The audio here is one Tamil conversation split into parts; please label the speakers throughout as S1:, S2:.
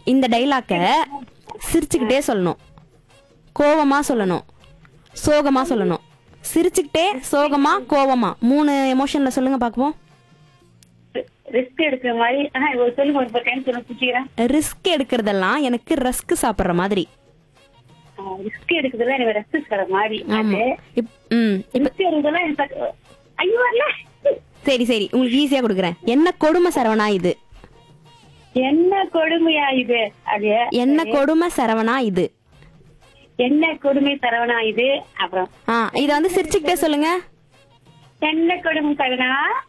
S1: இந்த டைலாக்க சிரிச்சுக்கிட்டே சொல்லணும் கோவமா சொல்லணும் சோகமா சொல்லணும் சிரிச்சுக்கிட்டே சோகமா கோவமா மூணு எமோஷன்ல சொல்லுங்க பாக்குவோம்
S2: ரிஸ்க் எடுக்கிற மாதிரி ஆஹ் ஒரு சொல்லுங்க ஒரு டைம் சொல்ல புரிச்சுக்கிறேன்
S1: ரிஸ்க் எடுக்கிறதெல்லாம் எனக்கு ரஸ்க் சாப்பிடுற மாதிரி
S2: ரிஸ்க் எடுக்கிறதுல எனக்கு ரெஸ்ட் தர மாதிரி
S1: ஆமா இப் ம்
S2: ரிஸ்க் எடுக்கிறதுலாம் எனக்கு ச- ஐயோ வரல
S1: சரி சரி உங்களுக்கு ஈஸியா கொடுக்குறேன் என்ன கொடுமை சரவணா இது
S2: என்ன கொடுமையா இது அது
S1: என்ன கொடுமை சரவணா இது
S2: என்ன கொடுமை தரவனா இது அப்புறம்
S1: ஆ இத வந்து சிரிச்சுக்கிட்டே சொல்லுங்க
S2: என்ன கொடுமை தரவனா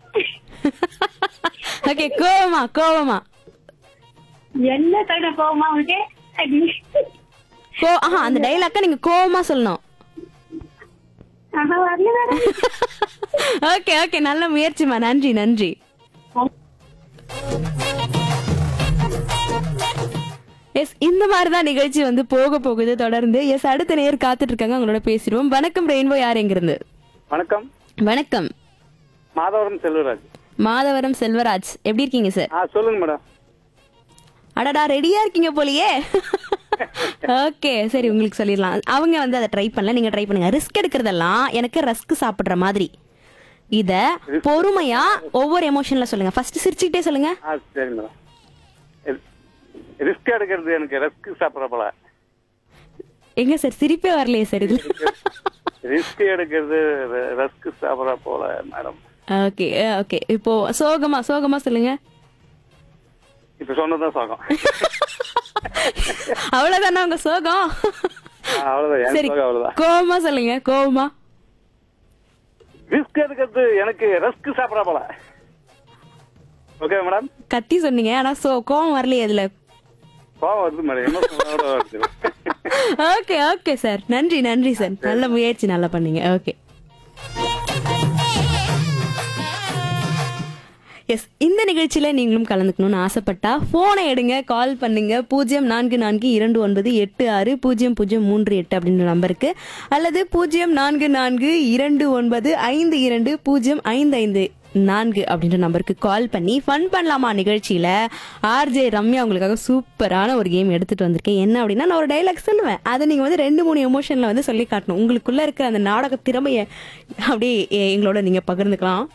S1: ஓகே கோவமா கோவமா
S2: என்ன தர போமா உனக்கு அது
S1: கோ ஆஹா அந்த டைலாக்க நீங்க கோவமா சொல்லணும்
S2: ஆஹா வரல வரல.
S1: ஓகே ஓகே நல்ல முயற்சிமா நன்றி நன்றி எஸ் இந்த மாதிரி தான் நிகழ்ச்சி வந்து போக போகுது தொடர்ந்து எஸ் அடுத்த நேர் காத்துட்டு இருக்காங்க அவங்களோட பேசிடுவோம் வணக்கம் ரெயின்போ யார் எங்கிருந்து
S3: வணக்கம்
S1: வணக்கம்
S3: மாதவரம் செல்வராஜ்
S1: மாதவரம் செல்வராஜ் எப்படி இருக்கீங்க சார்
S3: ஆ சொல்லுங்க மேடம்
S1: அடடா ரெடியா இருக்கீங்க போலயே ஓகே சரி உங்களுக்கு சொல்லிடலாம் அவங்க வந்து அதை ட்ரை பண்ணல நீங்க ட்ரை பண்ணுங்க ரிஸ்க் எடுக்கிறதெல்லாம் எனக்கு ரஸ்க் சாப்பிடுற மாதிரி இத பொறுமையா ஒவ்வொரு எமோஷன்ல சொல்லுங்க ஃபர்ஸ்ட் சிரிச்சுக்கிட்டே சொல்லுங்க
S3: ஆ சரி மேடம் ரிஸ்க் எடுக்கிறது எனக்கு ரெஸ்க் சாப்பிட்ற போல
S1: எங்க சார் சிரிப்பே வரலையே சார் இதுல
S3: ரிஸ்க் எடுக்கிறது ரெஸ்க் சாப்பிட்ற போல மேடம்
S1: ஓகே ஓகே இப்போ சோகமா சோகமா சொல்லுங்க
S3: இப்ப சொன்னதான் சோகம்
S1: அவ்வளவுதானா உங்க சோகம்
S3: ஆ, அவ்வளவுதான் என்
S1: சரி
S3: சோகம் அவ்வளவுதான்
S1: கோவமா சொல்லுங்க கோவமா
S3: ரிஸ்க் எடுக்கிறது எனக்கு ரெஸ்க் சாப்பிட்ற போல ஓகே மேடம்
S1: கத்தி சொன்னீங்க ஆனா சோ கோவம் வரலையே இதுல
S3: கோவம் வருது மேடம் என்ன சொன்னோட வருது
S1: ஓகே ஓகே சார் நன்றி நன்றி சார் நல்ல முயற்சி நல்லா பண்ணீங்க ஓகே எஸ் இந்த நிகழ்ச்சியில நீங்களும் கலந்துக்கணும்னு ஆசைப்பட்டா போனை எடுங்க கால் பண்ணுங்க பூஜ்ஜியம் நான்கு நான்கு இரண்டு ஒன்பது எட்டு ஆறு பூஜ்ஜியம் பூஜ்ஜியம் மூன்று எட்டு அப்படின்ற நம்பருக்கு அல்லது பூஜ்ஜியம் நான்கு நான்கு இரண்டு ஒன்பது ஐந்து இரண்டு பூஜ்ஜியம் ஐந்து ஐந்து நான்கு அப்படின்ற நம்பருக்கு கால் பண்ணி ஃபன் பண்ணலாமா நிகழ்ச்சியில ஆர்ஜே ரம்யா உங்களுக்காக சூப்பரான ஒரு கேம் எடுத்துட்டு வந்திருக்கேன் என்ன அப்படின்னா நான் ஒரு டைலாக் சொல்லுவேன் அதை நீங்க வந்து ரெண்டு மூணு எமோஷன்ல வந்து சொல்லி காட்டணும் உங்களுக்குள்ள இருக்கிற அந்த நாடக திறமைய அப்படியே எ- எங்களோட நீங்க பகிர்ந்துக்கலாம்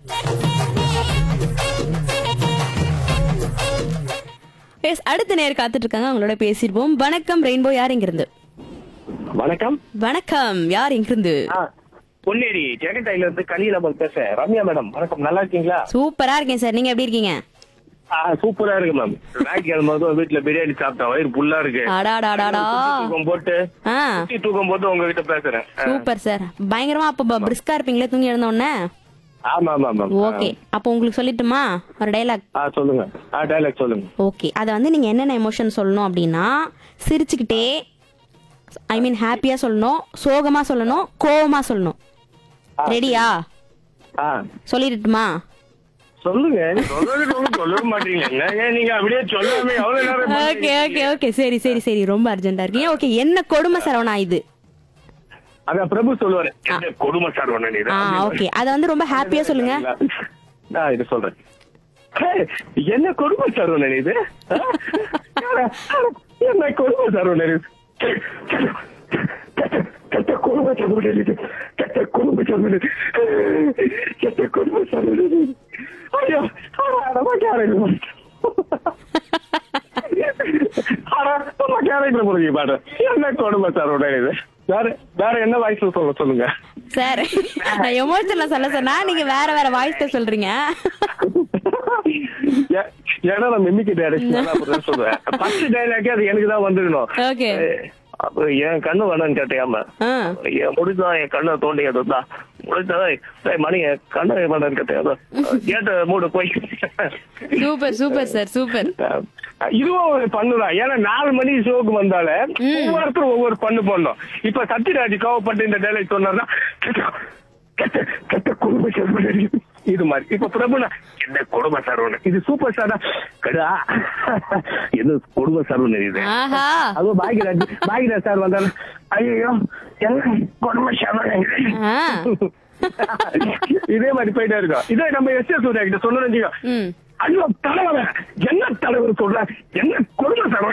S1: எஸ் அடுத்த நேர் காத்துட்டு இருக்காங்க அவங்களோட பேசிடுவோம் வணக்கம் ரெயின்போ யார் இங்கிருந்து
S4: வணக்கம்
S1: வணக்கம் யார் இங்கிருந்து
S4: ஆ, பொன்னேரி ஜெகடைல இருந்து கலியிலமல் பேசுறேன் ரம்யா மேடம் வணக்கம் நல்லா இருக்கீங்களா
S1: சூப்பரா இருக்கேன் சார் நீங்க எப்படி இருக்கீங்க
S4: ஆ, சூப்பரா இருக்கு மேம் ஞாயிற்றுக்கிழமை அதுவும் வீட்டுல பிரியாணி சாப்பிட்டேன் வயிறு ஃபுல்லா இருக்கு
S1: அடாடாடாடா
S4: தூக்கம் போட்டு
S1: ஆ
S4: சுத்தி தூக்கம் போட்டு உங்ககிட்ட பேசுறேன் ஆ,
S1: சூப்பர் சார் பயங்கரமா அப்ப பிரிஸ்கா இருப்பீங்களே தூங்கி எழுந்த உடனே
S4: ஆமா ஆமா மேம்
S1: ஓகே அப்போ உங்களுக்கு சொல்லட்டுமா ஒரு டைலாக்
S4: ஆ சொல்லுங்க ஆ டைலாக் சொல்லுங்க
S1: ஓகே அதை வந்து நீங்க என்னென்ன எமோஷன் சொல்லணும் அப்படின்னா சிரிச்சுக்கிட்டே ஐ மீன் ஹாப்பியா சொல்லணும் சோகமா சொல்லணும் கோவமா சொல்லணும் ரெடியா
S4: ஆ
S1: சொல்லிடட்டுமா
S4: சொல்லுங்க சொல்றது சொல்லுங்க, சொல்லவே மாட்டீங்க என்ன ஏன் நீங்க அப்படியே சொல்லாம எவ்வளவு நேரம்
S1: ஓகே ஓகே ஓகே சரி சரி சரி ரொம்ப அர்ஜென்ட்டா இருக்கீங்க ஓகே என்ன கொடுமை சரவணா இது
S4: அதான் பிரபு சொல்லுவாரு என்ன கொடுமை சார் ஒண்ணு நீ
S1: ஆ ஓகே அதை வந்து ரொம்ப ஹாப்பியா சொல்லுங்க
S4: நான் இது சொல்றேன் ஹே, என்ன கொடுமை சார் ஒண்ணு இது ஆ? என்ன கொடுமை சார் ஒண்ணு இது கெட்ட கொடுமை சார் ஒண்ணு இது கெட்ட கொடுமை சார் ஒண்ணு இது. கெட்ட கொடுமை சார் ஒண்ணு இது. ஐயோ நம்ம கேரக்டர் ஆனா நம்ம கேரக்டர் புரிஞ்சு பாரு என்ன கொடுமை சார் ஒண்ணு இது வேற வேற என்ன வாய்ஸ்ல சொல்ல சொல்லுங்க
S1: சார் நான் எமோஷன்ல சொல்ல சொன்னா நீங்க வேற வேற வாய்ஸ்ல சொல்றீங்க
S4: ஏ- ஏன்னா நான் மிமிக்கு டைரக்ஷன் அப்படிதான் சொல்றேன் ஃபர்ஸ்ட் டைலாக்கே அது எனக்கு தான் வந்துடணும்
S1: ஓகே
S4: ஏய், அப்ப என் கண்ணு வேணும்னு கேட்டியாம
S1: ஆ
S4: என் முடிஞ்சா என் கண்ணை தோண்டி அதுதா முடிஞ்சா ஏய், மணி என் கண்ணை வேணும்னு கேட்டியா கேட்ட மூடு போய்
S1: சூப்பர் சூப்பர் சார் சூப்பர்
S4: இதுவும் ஒரு பண்ணுதான் ஏன்னா நாலு மணி ஷோக்கு வந்தாலே ஒவ்வொருத்தரும் ஒவ்வொரு பண்ணு பண்ணோம் இப்ப சத்யராஜ் கோவப்பட்டு இந்த டைலாக் சொன்னார்னா கெட்ட கெட்ட கெட்ட குடும்ப சர்வன் இது மாதிரி இப்ப பிரபுனா என்ன குடும்ப சர்வன் இது சூப்பர் ஸ்டாரா கடா இது குடும்ப சர்வன் இது
S1: ஆஹா
S4: அதுவும் பாக்யராஜ் பாக்யராஜ் சார் வந்தாரு ஐயோ என்ன குடும்ப சர்வன்
S1: ஆ
S4: இதே மாதிரி போயிட்டே இருக்கோம் இதே நம்ம எஸ் எஸ் சூர்யா கிட்ட சொன்னோம்னு வச்சுக்கோ
S1: ம்
S4: ஐயோ தலைவர் என்ன தலைவர் சொல்ற என்ன கொடுமை சார்